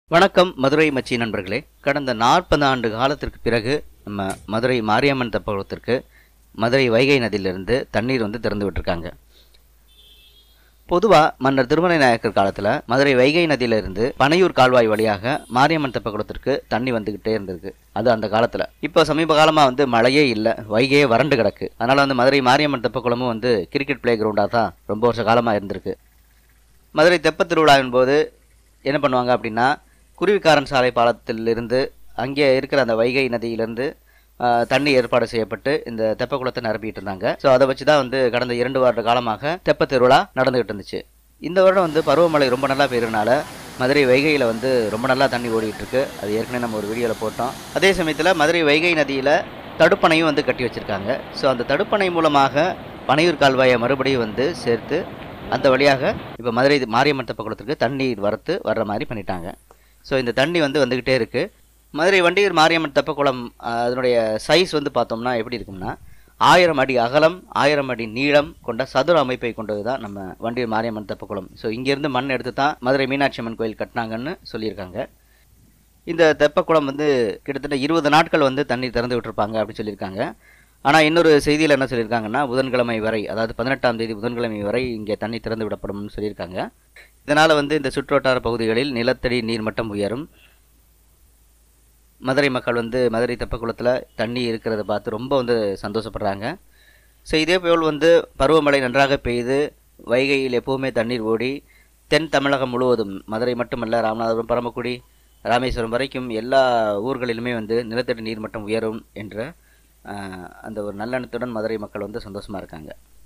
வணக்கம் மதுரை மச்சி நண்பர்களே கடந்த நாற்பது ஆண்டு காலத்திற்கு பிறகு நம்ம மதுரை மாரியம்மன் தெப்பகுளத்திற்கு மதுரை வைகை நதியிலிருந்து தண்ணீர் வந்து திறந்து விட்டுருக்காங்க பொதுவாக மன்னர் திருமலை நாயக்கர் காலத்தில் மதுரை வைகை நதியிலிருந்து பனையூர் கால்வாய் வழியாக மாரியம்மன் தெப்பகுளத்திற்கு தண்ணி வந்துக்கிட்டே இருந்திருக்கு அது அந்த காலத்தில் இப்போ சமீப காலமாக வந்து மழையே இல்லை வைகையே வறண்டு கிடக்கு அதனால் வந்து மதுரை மாரியம்மன் தெப்பக்குளமும் வந்து கிரிக்கெட் பிளே கிரவுண்டாக தான் ரொம்ப வருஷ காலமாக இருந்திருக்கு மதுரை தெப்பத் திருவிழாவின் போது என்ன பண்ணுவாங்க அப்படின்னா குருவிக்காரன் சாலை பாலத்திலிருந்து அங்கே இருக்கிற அந்த வைகை நதியிலிருந்து ஆஹ், தண்ணி ஏற்பாடு செய்யப்பட்டு இந்த தெப்பக்குளத்தை நிரப்பிட்டு இருந்தாங்க ஸோ அதை வச்சு தான் வந்து கடந்த இரண்டு வார காலமாக தெப்பத் திருவிழா நடந்துகிட்டு இருந்துச்சு இந்த வருடம் வந்து பருவமழை ரொம்ப நல்லா பெய்யறதுனால மதுரை வைகையில் வந்து ரொம்ப நல்லா தண்ணி ஓடிட்டு இருக்கு அது ஏற்கனவே நம்ம ஒரு வீடியோவில் போட்டோம் அதே சமயத்தில் மதுரை வைகை நதியில் தடுப்பணையும் வந்து கட்டி வச்சிருக்காங்க ஸோ அந்த தடுப்பணை மூலமாக பனையூர் கால்வாயை மறுபடியும் வந்து சேர்த்து அந்த வழியாக இப்போ மதுரை மாரியம்மன் தெப்பக்குளத்துக்கு தண்ணீர் வரத்து வர்ற மாதிரி பண்ணிட்டாங்க ஸோ இந்த தண்ணி வந்து வந்துக்கிட்டே இருக்குது மதுரை வண்டியூர் மாரியம்மன் தெப்பக்குளம் ஆஹ், அதனுடைய சைஸ் வந்து பார்த்தோம்னா எப்படி இருக்கும்னா ஆயிரம் அடி அகலம் ஆயிரம் அடி நீளம் கொண்ட சதுர அமைப்பை கொண்டது தான் நம்ம வண்டியூர் மாரியம்மன் தெப்பக்குளம் ஸோ இங்கேருந்து மண் எடுத்து தான் மதுரை மீனாட்சி அம்மன் கோயில் கட்டினாங்கன்னு சொல்லியிருக்காங்க இந்த தெப்பக்குளம் வந்து கிட்டத்தட்ட இருபது நாட்கள் வந்து தண்ணி திறந்து விட்டுருப்பாங்க அப்படின்னு சொல்லியிருக்காங்க ஆனால் இன்னொரு செய்தியில் என்ன சொல்லியிருக்காங்கன்னா புதன்கிழமை வரை அதாவது பதினெட்டாம் தேதி புதன்கிழமை வரை இங்கே தண்ணி திறந்து விடப்படும்னு சொல்லியிருக்காங்க இதனால் வந்து இந்த சுற்றுவட்டார பகுதிகளில் நிலத்தடி நீர்மட்டம் உயரும் மதுரை மக்கள் வந்து மதுரை தெப்பக்குளத்தில் தண்ணி இருக்கிறத பார்த்து ரொம்ப வந்து சந்தோஷப்படுறாங்க ஸோ இதே போல் வந்து பருவமழை நன்றாக பெய்து வைகையில் எப்போவுமே தண்ணீர் ஓடி தென் தமிழகம் முழுவதும் மதுரை மட்டுமல்ல ராமநாதபுரம் பரமக்குடி ராமேஸ்வரம் வரைக்கும் எல்லா ஊர்களிலுமே வந்து நிலத்தடி நீர்மட்டம் உயரும் என்ற ஆஹ், அந்த ஒரு நல்லெண்ணத்துடன் மதுரை மக்கள் வந்து சந்தோஷமாக இருக்காங்க